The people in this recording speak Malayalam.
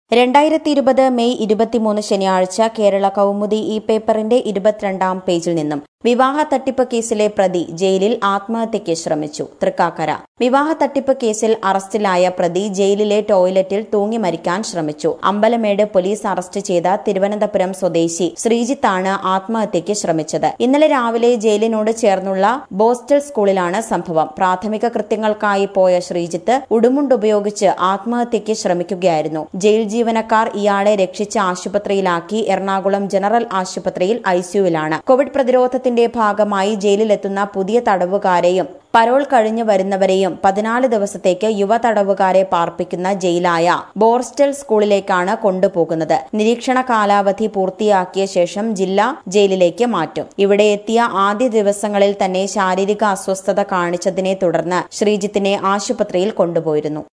രണ്ടായിരത്തി ഇരുപത് മെയ് ഇരുപത്തിമൂന്ന് ശനിയാഴ്ച കേരള കൗമുദി ഈ പേപ്പറിന്റെ ഇരുപത്തിരണ്ടാം പേജിൽ നിന്നും വിവാഹ തട്ടിപ്പ് കേസിലെ പ്രതി ജയിലിൽ ആത്മഹത്യയ്ക്ക് ശ്രമിച്ചു തൃക്കാക്കര വിവാഹ തട്ടിപ്പ് കേസിൽ അറസ്റ്റിലായ പ്രതി ജയിലിലെ ടോയ്ലറ്റിൽ തൂങ്ങി മരിക്കാൻ ശ്രമിച്ചു അമ്പലമേട് പോലീസ് അറസ്റ്റ് ചെയ്ത തിരുവനന്തപുരം സ്വദേശി ശ്രീജിത്താണ് ആത്മഹത്യയ്ക്ക് ശ്രമിച്ചത് ഇന്നലെ രാവിലെ ജയിലിനോട് ചേർന്നുള്ള ബോസ്റ്റൽ സ്കൂളിലാണ് സംഭവം പ്രാഥമിക കൃത്യങ്ങൾക്കായി പോയ ശ്രീജിത്ത് ഉടുമുണ്ടുപയോഗിച്ച് ആത്മഹത്യയ്ക്ക് ശ്രമിക്കുകയായിരുന്നു ജയിൽ ജീവനക്കാർ ഇയാളെ രക്ഷിച്ച് ആശുപത്രിയിലാക്കി എറണാകുളം ജനറൽ ആശുപത്രിയിൽ ഐസിയുവിലാണ് കോവിഡ് പ്രതിരോധത്തിന്റെ ഭാഗമായി ജയിലിലെത്തുന്ന പുതിയ തടവുകാരെയും പരോൾ കഴിഞ്ഞു വരുന്നവരെയും പതിനാല് ദിവസത്തേക്ക് യുവ തടവുകാരെ പാർപ്പിക്കുന്ന ജയിലായ ബോർസ്റ്റൽ സ്കൂളിലേക്കാണ് കൊണ്ടുപോകുന്നത് നിരീക്ഷണ കാലാവധി പൂർത്തിയാക്കിയ ശേഷം ജില്ലാ ജയിലിലേക്ക് മാറ്റും ഇവിടെ എത്തിയ ആദ്യ ദിവസങ്ങളിൽ തന്നെ ശാരീരിക അസ്വസ്ഥത കാണിച്ചതിനെ തുടർന്ന് ശ്രീജിത്തിനെ ആശുപത്രിയിൽ കൊണ്ടുപോയിരുന്നു